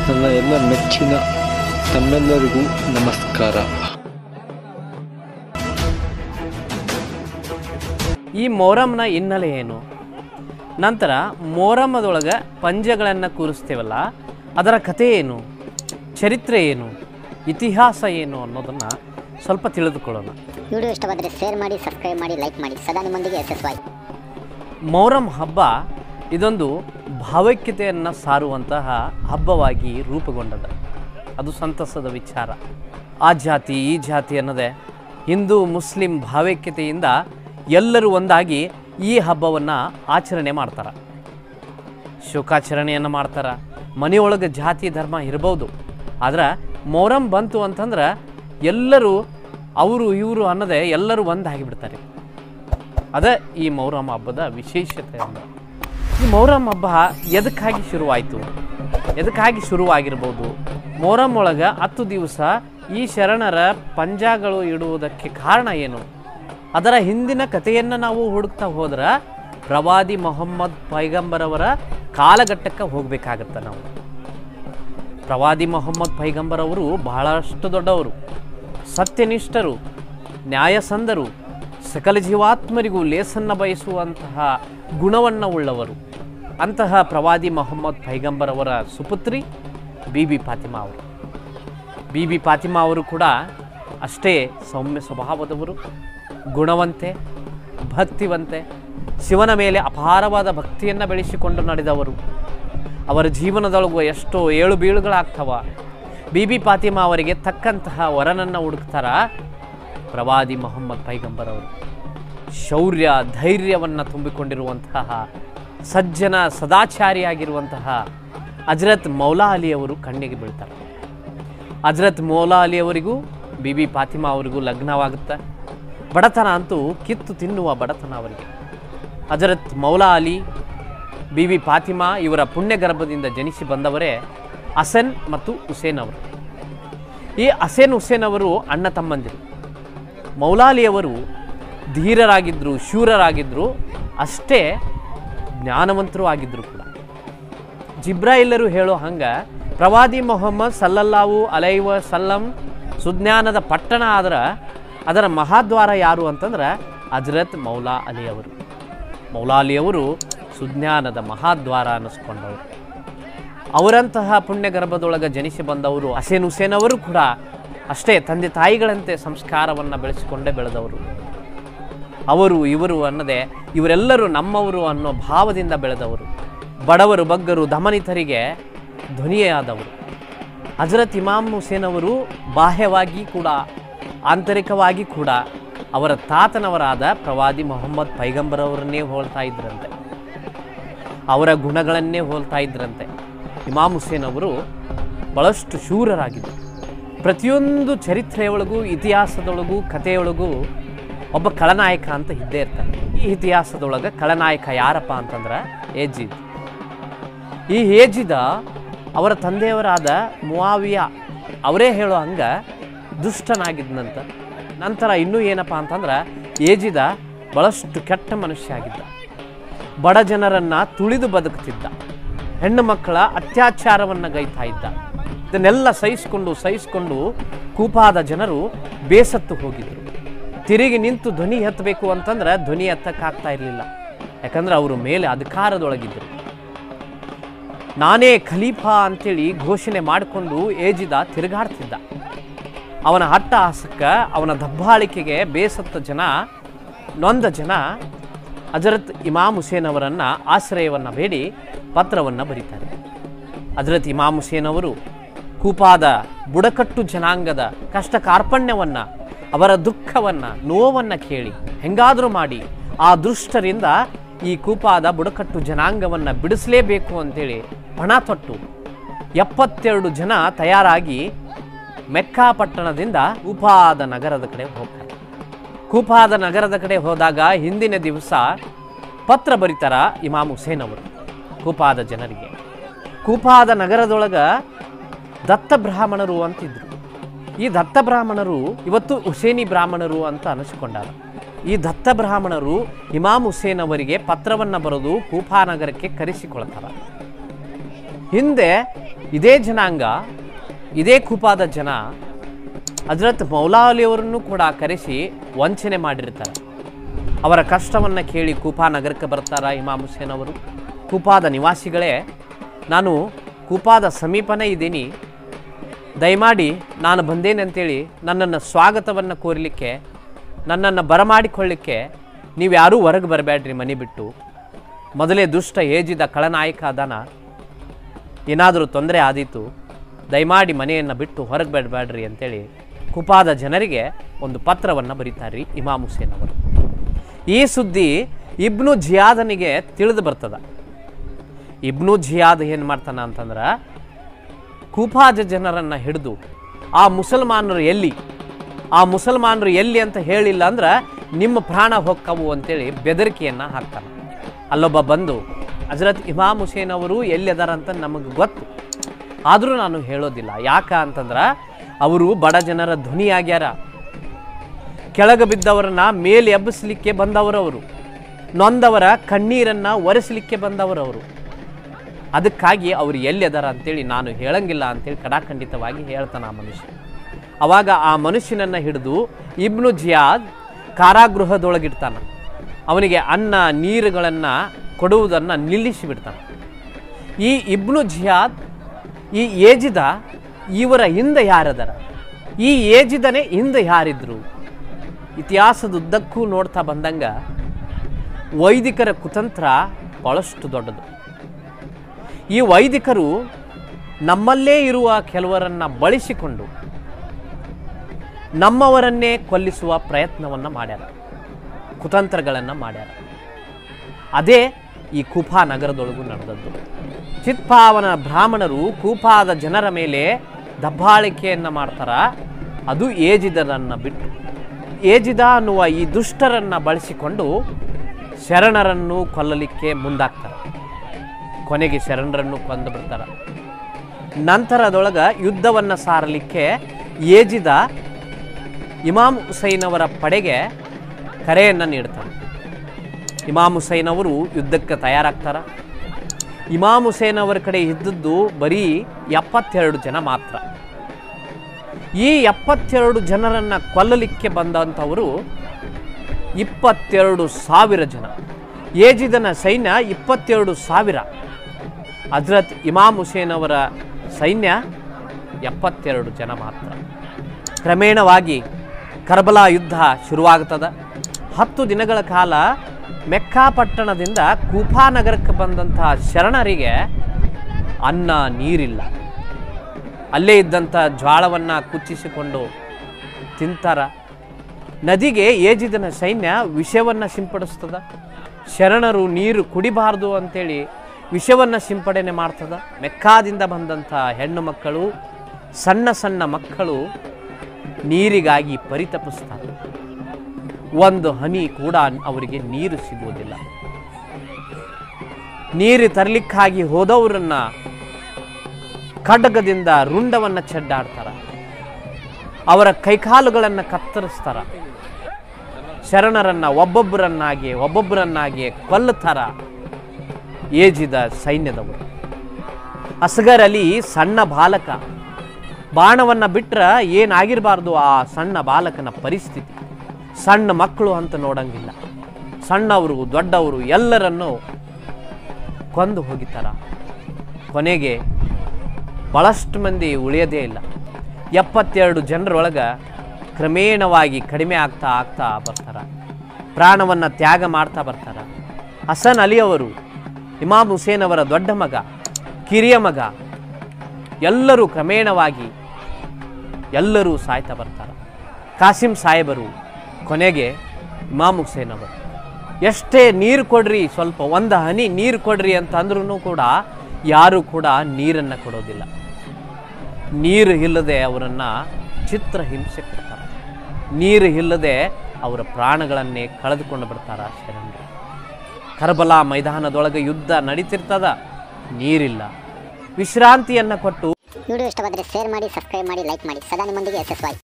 ನನ್ನ ಎಲ್ಲ ಮೆಚ್ಚಿನ ತಮ್ಮೆಲ್ಲರಿಗೂ ನಮಸ್ಕಾರ ಈ ಮೊಹರಂನ ಹಿನ್ನೆಲೆ ಏನು ನಂತರ ಮೊಹರಮದೊಳಗೆ ಪಂಜಗಳನ್ನು ಕೂರಿಸ್ತೇವಲ್ಲ ಅದರ ಕಥೆ ಏನು ಚರಿತ್ರೆ ಏನು ಇತಿಹಾಸ ಏನು ಅನ್ನೋದನ್ನು ಸ್ವಲ್ಪ ತಿಳಿದುಕೊಳ್ಳೋಣ ವಿಡಿಯೋ ಇಷ್ಟವಾದರೆ ಶೇರ್ ಮಾಡಿ ಸಬ್ಸ್ಕ್ರೈಬ್ ಮಾಡಿ ಲೈಕ್ ಮಾಡಿ ಸದಾ ನಿಮ್ಮೊಂದಿಗೆ ಎಸ್ ಎಸ್ ವೈ ಮೊಹರಂ ಹಬ್ಬ ಇದೊಂದು ಭಾವೈಕ್ಯತೆಯನ್ನು ಸಾರುವಂತಹ ಹಬ್ಬವಾಗಿ ರೂಪುಗೊಂಡದ ಅದು ಸಂತಸದ ವಿಚಾರ ಆ ಜಾತಿ ಈ ಜಾತಿ ಅನ್ನೋದೇ ಹಿಂದೂ ಮುಸ್ಲಿಂ ಭಾವೈಕ್ಯತೆಯಿಂದ ಎಲ್ಲರೂ ಒಂದಾಗಿ ಈ ಹಬ್ಬವನ್ನು ಆಚರಣೆ ಮಾಡ್ತಾರೆ ಶೋಕಾಚರಣೆಯನ್ನು ಮಾಡ್ತಾರೆ ಮನೆಯೊಳಗೆ ಜಾತಿ ಧರ್ಮ ಇರ್ಬೋದು ಆದ್ರೆ ಮೊಹರಂ ಬಂತು ಅಂತಂದ್ರೆ ಎಲ್ಲರೂ ಅವರು ಇವರು ಅನ್ನೋದೇ ಎಲ್ಲರೂ ಒಂದಾಗಿಬಿಡ್ತಾರೆ ಅದೇ ಈ ಮೊಹರಂ ಹಬ್ಬದ ವಿಶೇಷತೆ ಅಂದ್ರೆ ಈ ಮೊಹರಂ ಹಬ್ಬ ಎದಕ್ಕಾಗಿ ಶುರುವಾಯಿತು ಎದಕ್ಕಾಗಿ ಶುರುವಾಗಿರ್ಬೋದು ಮೊಹರಂ ಒಳಗೆ ಹತ್ತು ದಿವಸ ಈ ಶರಣರ ಪಂಜಾಗಳು ಇಡುವುದಕ್ಕೆ ಕಾರಣ ಏನು ಅದರ ಹಿಂದಿನ ಕಥೆಯನ್ನು ನಾವು ಹುಡುಕ್ತಾ ಹೋದ್ರೆ ಪ್ರವಾದಿ ಮೊಹಮ್ಮದ್ ಪೈಗಂಬರವರ ಕಾಲಘಟ್ಟಕ್ಕೆ ಹೋಗಬೇಕಾಗತ್ತೆ ನಾವು ಪ್ರವಾದಿ ಮೊಹಮ್ಮದ್ ಪೈಗಂಬರ್ ಅವರು ಬಹಳಷ್ಟು ದೊಡ್ಡವರು ಸತ್ಯನಿಷ್ಠರು ನ್ಯಾಯಸಂಧರು ಸಕಲ ಜೀವಾತ್ಮರಿಗೂ ಲೇಸನ್ನ ಬಯಸುವಂತಹ ಗುಣವನ್ನು ಉಳ್ಳವರು ಅಂತಹ ಪ್ರವಾದಿ ಮೊಹಮ್ಮದ್ ಪೈಗಂಬರ್ ಅವರ ಸುಪುತ್ರಿ ಬಿಬಿ ಫಾತಿಮಾ ಅವರು ಬಿಬಿ ಫಾತಿಮಾ ಅವರು ಕೂಡ ಅಷ್ಟೇ ಸೌಮ್ಯ ಸ್ವಭಾವದವರು ಗುಣವಂತೆ ಭಕ್ತಿವಂತೆ ಶಿವನ ಮೇಲೆ ಅಪಾರವಾದ ಭಕ್ತಿಯನ್ನು ಬೆಳೆಸಿಕೊಂಡು ನಡೆದವರು ಅವರ ಜೀವನದೊಳಗೂ ಎಷ್ಟೋ ಏಳು ಬೀಳುಗಳಾಗ್ತವ ಬಿಬಿ ಫಾತಿಮಾ ಅವರಿಗೆ ತಕ್ಕಂತಹ ವರನನ್ನು ಹುಡುಕ್ತಾರ ಪ್ರವಾದಿ ಮೊಹಮ್ಮದ್ ಪೈಗಂಬರ್ ಅವರು ಶೌರ್ಯ ಧೈರ್ಯವನ್ನು ತುಂಬಿಕೊಂಡಿರುವಂತಹ ಸಜ್ಜನ ಸದಾಚಾರಿಯಾಗಿರುವಂತಹ ಹಜರತ್ ಮೌಲಾ ಅಲಿ ಅವರು ಕಣ್ಣಿಗೆ ಬೀಳ್ತಾರೆ ಹಜರತ್ ಮೌಲಾ ಅಲಿ ಅವರಿಗೂ ಬಿಬಿ ಫಾತಿಮಾ ಅವರಿಗೂ ಲಗ್ನವಾಗುತ್ತೆ ಬಡತನ ಅಂತೂ ಕಿತ್ತು ತಿನ್ನುವ ಬಡತನ ಅವರಿಗೆ ಹಜರತ್ ಮೌಲಾ ಅಲಿ ಬಿಬಿ ಫಾತಿಮಾ ಇವರ ಪುಣ್ಯ ಗರ್ಭದಿಂದ ಜನಿಸಿ ಬಂದವರೇ ಹಸನ್ ಮತ್ತು ಹುಸೇನ್ ಅವರು ಈ ಹಸೇನ್ ಹುಸೇನ್ ಅವರು ಅಣ್ಣ ತಮ್ಮಂದಿರು ಮೌಲಾಲಿಯವರು ಧೀರರಾಗಿದ್ದರು ಶೂರರಾಗಿದ್ದರು ಅಷ್ಟೇ ಜ್ಞಾನವಂತರು ಆಗಿದ್ದರು ಕೂಡ ಜಿಬ್ರಾಯಿಲ್ಲರು ಹೇಳೋ ಹಂಗೆ ಪ್ರವಾದಿ ಮೊಹಮ್ಮದ್ ಸಲ್ಲಲ್ಲಾವು ಅಲೈವ ಸಲ್ಲಂ ಸುಜ್ಞಾನದ ಪಟ್ಟಣ ಆದ್ರೆ ಅದರ ಮಹಾದ್ವಾರ ಯಾರು ಅಂತಂದ್ರೆ ಹಜರತ್ ಮೌಲಾ ಅಲಿ ಅವರು ಮೌಲಾ ಅಲಿ ಅವರು ಸುಜ್ಞಾನದ ಮಹಾದ್ವಾರ ಅನ್ನಿಸ್ಕೊಂಡವರು ಅವರಂತಹ ಪುಣ್ಯ ಗರ್ಭದೊಳಗೆ ಜನಿಸಿ ಬಂದವರು ಹಸೇನ್ ಹುಸೇನ್ ಅವರು ಕೂಡ ಅಷ್ಟೇ ತಂದೆ ತಾಯಿಗಳಂತೆ ಸಂಸ್ಕಾರವನ್ನು ಬೆಳೆಸಿಕೊಂಡೇ ಬೆಳೆದವರು ಅವರು ಇವರು ಅನ್ನದೆ ಇವರೆಲ್ಲರೂ ನಮ್ಮವರು ಅನ್ನೋ ಭಾವದಿಂದ ಬೆಳೆದವರು ಬಡವರು ಬಗ್ಗರು ದಮನಿತರಿಗೆ ಧ್ವನಿಯಾದವರು ಹಜರತ್ ಇಮಾಮ್ ಹುಸೇನ್ ಅವರು ಬಾಹ್ಯವಾಗಿ ಕೂಡ ಆಂತರಿಕವಾಗಿ ಕೂಡ ಅವರ ತಾತನವರಾದ ಪ್ರವಾದಿ ಮೊಹಮ್ಮದ್ ಪೈಗಂಬರ್ ಅವರನ್ನೇ ಹೋಲ್ತಾ ಇದ್ರಂತೆ ಅವರ ಗುಣಗಳನ್ನೇ ಹೋಲ್ತಾ ಇದ್ರಂತೆ ಇಮಾಮ್ ಹುಸೇನ್ ಅವರು ಬಹಳಷ್ಟು ಶೂರರಾಗಿದ್ದರು ಪ್ರತಿಯೊಂದು ಚರಿತ್ರೆಯೊಳಗೂ ಇತಿಹಾಸದೊಳಗೂ ಕಥೆಯೊಳಗೂ ಒಬ್ಬ ಖಳನಾಯಕ ಅಂತ ಇದ್ದೇ ಇರ್ತಾನೆ ಈ ಇತಿಹಾಸದೊಳಗೆ ಖಳನಾಯಕ ಯಾರಪ್ಪ ಅಂತಂದ್ರೆ ಏಜಿದ್ ಈ ಏಜಿದ ಅವರ ತಂದೆಯವರಾದ ಮುವಾವಿಯ ಅವರೇ ಹೇಳೋ ಹಂಗ ದುಷ್ಟನಾಗಿದ್ನಂತ ನಂತರ ಇನ್ನೂ ಏನಪ್ಪ ಅಂತಂದ್ರೆ ಏಜಿದ ಬಹಳಷ್ಟು ಕೆಟ್ಟ ಮನುಷ್ಯ ಆಗಿದ್ದ ಬಡ ಜನರನ್ನ ತುಳಿದು ಬದುಕುತ್ತಿದ್ದ ಹೆಣ್ಣು ಮಕ್ಕಳ ಅತ್ಯಾಚಾರವನ್ನು ಗೈತಾ ಇದ್ದ ಇದನ್ನೆಲ್ಲ ಸಹಿಸಿಕೊಂಡು ಸಹಿಸಿಕೊಂಡು ಕೂಪಾದ ಜನರು ಬೇಸತ್ತು ಹೋಗಿದ್ರು ತಿರುಗಿ ನಿಂತು ಧ್ವನಿ ಎತ್ತಬೇಕು ಅಂತಂದ್ರೆ ಧ್ವನಿ ಎತ್ತಕ್ಕಾಗ್ತಾ ಇರಲಿಲ್ಲ ಯಾಕಂದ್ರೆ ಅವರು ಮೇಲೆ ಅಧಿಕಾರದೊಳಗಿದ್ದರು ನಾನೇ ಖಲೀಫಾ ಅಂತೇಳಿ ಘೋಷಣೆ ಮಾಡಿಕೊಂಡು ಏಜಿದ ತಿರುಗಾಡ್ತಿದ್ದ ಅವನ ಹಟ್ಟಹಾಸಕ್ಕ ಅವನ ದಬ್ಬಾಳಿಕೆಗೆ ಬೇಸತ್ತ ಜನ ನೊಂದ ಜನ ಹಜರತ್ ಇಮಾಮ್ ಹುಸೇನ್ ಅವರನ್ನ ಆಶ್ರಯವನ್ನು ಬೇಡಿ ಪತ್ರವನ್ನು ಬರೀತಾರೆ ಹಜರತ್ ಇಮಾಮ್ ಹುಸೇನ್ ಅವರು ಕೂಪಾದ ಬುಡಕಟ್ಟು ಜನಾಂಗದ ಕಷ್ಟ ಕಾರ್ಪಣ್ಯವನ್ನ ಅವರ ದುಃಖವನ್ನ ನೋವನ್ನ ಕೇಳಿ ಹೆಂಗಾದರೂ ಮಾಡಿ ಆ ದುಷ್ಟರಿಂದ ಈ ಕೂಪಾದ ಬುಡಕಟ್ಟು ಜನಾಂಗವನ್ನ ಬಿಡಿಸಲೇಬೇಕು ಅಂತೇಳಿ ಪಣ ತೊಟ್ಟು ಎಪ್ಪತ್ತೆರಡು ಜನ ತಯಾರಾಗಿ ಮೆಕ್ಕಾ ಪಟ್ಟಣದಿಂದ ಕೂಪಾದ ನಗರದ ಕಡೆ ಹೋಗ್ತಾರೆ ಕೂಪಾದ ನಗರದ ಕಡೆ ಹೋದಾಗ ಹಿಂದಿನ ದಿವಸ ಪತ್ರ ಬರೀತಾರ ಇಮಾಮ್ ಹುಸೇನ್ ಅವರು ಕೂಪಾದ ಜನರಿಗೆ ಕೂಪಾದ ನಗರದೊಳಗ ದತ್ತ ಬ್ರಾಹ್ಮಣರು ಅಂತಿದ್ರು ಈ ದತ್ತ ಬ್ರಾಹ್ಮಣರು ಇವತ್ತು ಹುಸೇನಿ ಬ್ರಾಹ್ಮಣರು ಅಂತ ಅನಿಸ್ಕೊಂಡಾರ ಈ ದತ್ತ ಬ್ರಾಹ್ಮಣರು ಇಮಾಮ್ ಹುಸೇನ್ ಅವರಿಗೆ ಪತ್ರವನ್ನು ಬರೆದು ಕೂಫಾ ನಗರಕ್ಕೆ ಕರೆಸಿಕೊಳ್ತಾರ ಹಿಂದೆ ಇದೇ ಜನಾಂಗ ಇದೇ ಕುಪಾದ ಜನ ಹಜರತ್ ಮೌಲಾಲಿಯವರನ್ನು ಕೂಡ ಕರೆಸಿ ವಂಚನೆ ಮಾಡಿರ್ತಾರೆ ಅವರ ಕಷ್ಟವನ್ನು ಕೇಳಿ ಕೂಪಾ ನಗರಕ್ಕೆ ಬರ್ತಾರ ಇಮಾಮ್ ಹುಸೇನ್ ಅವರು ಕೂಪಾದ ನಿವಾಸಿಗಳೇ ನಾನು ಕೂಪಾದ ಸಮೀಪನೇ ಇದ್ದೀನಿ ದಯಮಾಡಿ ನಾನು ಬಂದೇನೆ ಅಂತೇಳಿ ನನ್ನನ್ನು ಸ್ವಾಗತವನ್ನು ಕೋರಲಿಕ್ಕೆ ನನ್ನನ್ನು ಬರಮಾಡಿಕೊಳ್ಳಿಕ್ಕೆ ನೀವು ಯಾರೂ ಹೊರಗೆ ಬರಬೇಡ್ರಿ ಮನೆ ಬಿಟ್ಟು ಮೊದಲೇ ದುಷ್ಟ ಏಜಿದ ಖಳನಾಯಕ ಅದಾನ ಏನಾದರೂ ತೊಂದರೆ ಆದೀತು ದಯಮಾಡಿ ಮನೆಯನ್ನು ಬಿಟ್ಟು ಹೊರಗೆ ಬೇಡಬೇಡ್ರಿ ಅಂತೇಳಿ ಕುಪಾದ ಜನರಿಗೆ ಒಂದು ಪತ್ರವನ್ನು ಬರೀತಾರೆ ಇಮಾಮ್ ಹುಸೇನ್ ಅವರು ಈ ಸುದ್ದಿ ಇಬ್ನು ಜಿಯಾದನಿಗೆ ತಿಳಿದು ಬರ್ತದ ಇಬ್ನು ಜಿಯಾದ್ ಏನು ಮಾಡ್ತಾನ ಅಂತಂದ್ರೆ ಕೂಪಾಜ ಜನರನ್ನು ಹಿಡಿದು ಆ ಮುಸಲ್ಮಾನರು ಎಲ್ಲಿ ಆ ಮುಸಲ್ಮಾನರು ಎಲ್ಲಿ ಅಂತ ಹೇಳಿಲ್ಲ ಅಂದ್ರೆ ನಿಮ್ಮ ಪ್ರಾಣ ಹೊಕ್ಕವು ಅಂತೇಳಿ ಬೆದರಿಕೆಯನ್ನು ಹಾಕ್ತಾನೆ ಅಲ್ಲೊಬ್ಬ ಬಂದು ಹಜರತ್ ಇಮಾಮ್ ಹುಸೇನ್ ಅವರು ಎಲ್ಲಿ ಅದಾರ ಅಂತ ನಮಗೆ ಗೊತ್ತು ಆದರೂ ನಾನು ಹೇಳೋದಿಲ್ಲ ಯಾಕ ಅಂತಂದ್ರೆ ಅವರು ಬಡ ಜನರ ಧ್ವನಿಯಾಗ್ಯಾರ ಕೆಳಗೆ ಬಿದ್ದವರನ್ನ ಮೇಲೆ ಎಬ್ಬಿಸ್ಲಿಕ್ಕೆ ಬಂದವರವರು ನೊಂದವರ ಕಣ್ಣೀರನ್ನ ಒರೆಸಲಿಕ್ಕೆ ಬಂದವರವರು ಅದಕ್ಕಾಗಿ ಅವರು ಎಲ್ಲಿ ಅದಾರ ಅಂತೇಳಿ ನಾನು ಹೇಳಂಗಿಲ್ಲ ಅಂತೇಳಿ ಕಡಾಖಂಡಿತವಾಗಿ ಹೇಳ್ತಾನೆ ಆ ಮನುಷ್ಯ ಅವಾಗ ಆ ಮನುಷ್ಯನನ್ನು ಹಿಡಿದು ಇಬ್ನು ಜಿಯಾದ್ ಕಾರಾಗೃಹದೊಳಗಿಡ್ತಾನೆ ಅವನಿಗೆ ಅನ್ನ ನೀರುಗಳನ್ನು ಕೊಡುವುದನ್ನು ನಿಲ್ಲಿಸಿ ಬಿಡ್ತಾನೆ ಈ ಇಬ್ನು ಜಿಯಾದ್ ಈ ಏಜಿದ ಇವರ ಹಿಂದೆ ಯಾರದರ ಈ ಏಜಿದನೇ ಹಿಂದೆ ಯಾರಿದ್ರು ಇತಿಹಾಸದುದ್ದಕ್ಕೂ ನೋಡ್ತಾ ಬಂದಂಗ ವೈದಿಕರ ಕುತಂತ್ರ ಭಾಳಷ್ಟು ದೊಡ್ಡದು ಈ ವೈದಿಕರು ನಮ್ಮಲ್ಲೇ ಇರುವ ಕೆಲವರನ್ನ ಬಳಸಿಕೊಂಡು ನಮ್ಮವರನ್ನೇ ಕೊಲ್ಲಿಸುವ ಪ್ರಯತ್ನವನ್ನು ಮಾಡ್ಯಾರ ಕುತಂತ್ರಗಳನ್ನು ಮಾಡ್ಯಾರ ಅದೇ ಈ ಕೂಫಾ ನಗರದೊಳಗೂ ನಡೆದದ್ದು ಚಿತ್ಪಾವನ ಬ್ರಾಹ್ಮಣರು ಕೂಫಾದ ಜನರ ಮೇಲೆ ದಬ್ಬಾಳಿಕೆಯನ್ನು ಮಾಡ್ತಾರ ಅದು ಏಜಿದರನ್ನು ಬಿಟ್ಟು ಏಜಿದ ಅನ್ನುವ ಈ ದುಷ್ಟರನ್ನ ಬಳಸಿಕೊಂಡು ಶರಣರನ್ನು ಕೊಲ್ಲಲಿಕ್ಕೆ ಮುಂದಾಗ್ತಾರೆ ಕೊನೆಗೆ ಶರಣರನ್ನು ಕೊಂದು ಬಿಡ್ತಾರೆ ನಂತರದೊಳಗ ಯುದ್ಧವನ್ನು ಸಾರಲಿಕ್ಕೆ ಏಜಿದ ಇಮಾಮ್ ಹುಸೈನ್ ಅವರ ಪಡೆಗೆ ಕರೆಯನ್ನು ನೀಡ್ತಾರೆ ಇಮಾಮ್ ಹುಸೈನ್ ಅವರು ಯುದ್ಧಕ್ಕೆ ತಯಾರಾಗ್ತಾರ ಇಮಾಮ್ ಹುಸೇನ್ ಅವರ ಕಡೆ ಇದ್ದದ್ದು ಬರೀ ಎಪ್ಪತ್ತೆರಡು ಜನ ಮಾತ್ರ ಈ ಎಪ್ಪತ್ತೆರಡು ಜನರನ್ನ ಕೊಲ್ಲಲಿಕ್ಕೆ ಬಂದಂಥವರು ಇಪ್ಪತ್ತೆರಡು ಸಾವಿರ ಜನ ಏಜಿದನ ಸೈನ್ಯ ಇಪ್ಪತ್ತೆರಡು ಸಾವಿರ ಹಜ್ರತ್ ಇಮಾಮ್ ಹುಸೇನ್ ಅವರ ಸೈನ್ಯ ಎಪ್ಪತ್ತೆರಡು ಜನ ಮಾತ್ರ ಕ್ರಮೇಣವಾಗಿ ಕರ್ಬಲಾ ಯುದ್ಧ ಶುರುವಾಗ್ತದ ಹತ್ತು ದಿನಗಳ ಕಾಲ ಮೆಕ್ಕಾ ಪಟ್ಟಣದಿಂದ ಕೂಫಾ ನಗರಕ್ಕೆ ಬಂದಂತಹ ಶರಣರಿಗೆ ಅನ್ನ ನೀರಿಲ್ಲ ಅಲ್ಲೇ ಇದ್ದಂಥ ಜ್ವಾಳವನ್ನು ಕುಚ್ಚಿಸಿಕೊಂಡು ತಿಂತಾರ ನದಿಗೆ ಏಜಿದನ ಸೈನ್ಯ ವಿಷವನ್ನು ಸಿಂಪಡಿಸ್ತದ ಶರಣರು ನೀರು ಕುಡಿಬಾರ್ದು ಅಂತೇಳಿ ವಿಷವನ್ನು ಸಿಂಪಡಣೆ ಮಾಡ್ತದ ಮೆಕ್ಕಾದಿಂದ ಬಂದಂಥ ಹೆಣ್ಣು ಮಕ್ಕಳು ಸಣ್ಣ ಸಣ್ಣ ಮಕ್ಕಳು ನೀರಿಗಾಗಿ ಪರಿತಪಿಸ್ತಾರೆ ಒಂದು ಹನಿ ಕೂಡ ಅವರಿಗೆ ನೀರು ಸಿಗುವುದಿಲ್ಲ ನೀರು ತರಲಿಕ್ಕಾಗಿ ಹೋದವರನ್ನ ಖಡ್ಗದಿಂದ ರುಂಡವನ್ನು ಚೆಡ್ಡಾಡ್ತಾರ ಅವರ ಕೈಕಾಲುಗಳನ್ನು ಕತ್ತರಿಸ್ತಾರ ಶರಣರನ್ನ ಒಬ್ಬೊಬ್ಬರನ್ನಾಗಿ ಒಬ್ಬೊಬ್ಬರನ್ನಾಗಿ ಕೊಲ್ಲುತ್ತಾರ ಏಜಿದ ಸೈನ್ಯದವರು ಅಸ್ಗರ್ ಅಲಿ ಸಣ್ಣ ಬಾಲಕ ಬಾಣವನ್ನು ಬಿಟ್ರೆ ಏನಾಗಿರಬಾರ್ದು ಆ ಸಣ್ಣ ಬಾಲಕನ ಪರಿಸ್ಥಿತಿ ಸಣ್ಣ ಮಕ್ಕಳು ಅಂತ ನೋಡಂಗಿಲ್ಲ ಸಣ್ಣವರು ದೊಡ್ಡವರು ಎಲ್ಲರನ್ನೂ ಕೊಂದು ಹೋಗಿತಾರ ಕೊನೆಗೆ ಭಾಳಷ್ಟು ಮಂದಿ ಉಳಿಯೋದೇ ಇಲ್ಲ ಎಪ್ಪತ್ತೆರಡು ಜನರೊಳಗೆ ಕ್ರಮೇಣವಾಗಿ ಕಡಿಮೆ ಆಗ್ತಾ ಆಗ್ತಾ ಬರ್ತಾರ ಪ್ರಾಣವನ್ನು ತ್ಯಾಗ ಮಾಡ್ತಾ ಬರ್ತಾರ ಹಸನ್ ಅಲಿ ಅವರು ಇಮಾಮ್ ಹುಸೇನ್ ಅವರ ದೊಡ್ಡ ಮಗ ಕಿರಿಯ ಮಗ ಎಲ್ಲರೂ ಕ್ರಮೇಣವಾಗಿ ಎಲ್ಲರೂ ಸಾಯ್ತಾ ಬರ್ತಾರೆ ಕಾಸಿಂ ಸಾಹೇಬರು ಕೊನೆಗೆ ಇಮಾಮ್ ಹುಸೇನ್ ಅವರು ಎಷ್ಟೇ ನೀರು ಕೊಡ್ರಿ ಸ್ವಲ್ಪ ಒಂದು ಹನಿ ನೀರು ಕೊಡ್ರಿ ಅಂತ ಅಂದ್ರೂ ಕೂಡ ಯಾರು ಕೂಡ ನೀರನ್ನು ಕೊಡೋದಿಲ್ಲ ನೀರು ಇಲ್ಲದೆ ಅವರನ್ನು ಚಿತ್ರ ಹಿಂಸೆ ಕೊಡ್ತಾರೆ ನೀರು ಇಲ್ಲದೆ ಅವರ ಪ್ರಾಣಗಳನ್ನೇ ಕಳೆದುಕೊಂಡು ಬಿಡ್ತಾರ ಶರಣರು ಕರ್ಬಲಾ ಮೈದಾನದೊಳಗೆ ಯುದ್ಧ ನಡೀತಿರ್ತದ ನೀರಿಲ್ಲ ವಿಶ್ರಾಂತಿಯನ್ನು ಕೊಟ್ಟು ವಿಡಿಯೋ ಇಷ್ಟವಾದರೆ ಶೇರ್ ಮಾಡಿ ಸಬ್ಸ್ಕ್ರೈಬ್ ಮಾಡಿ ಲೈಕ್ ಮಾಡಿ ಸದಾ ನಿಮ್ಮೊಂದಿಗೆ ಎಸ್ ಎಸ್ ವೈ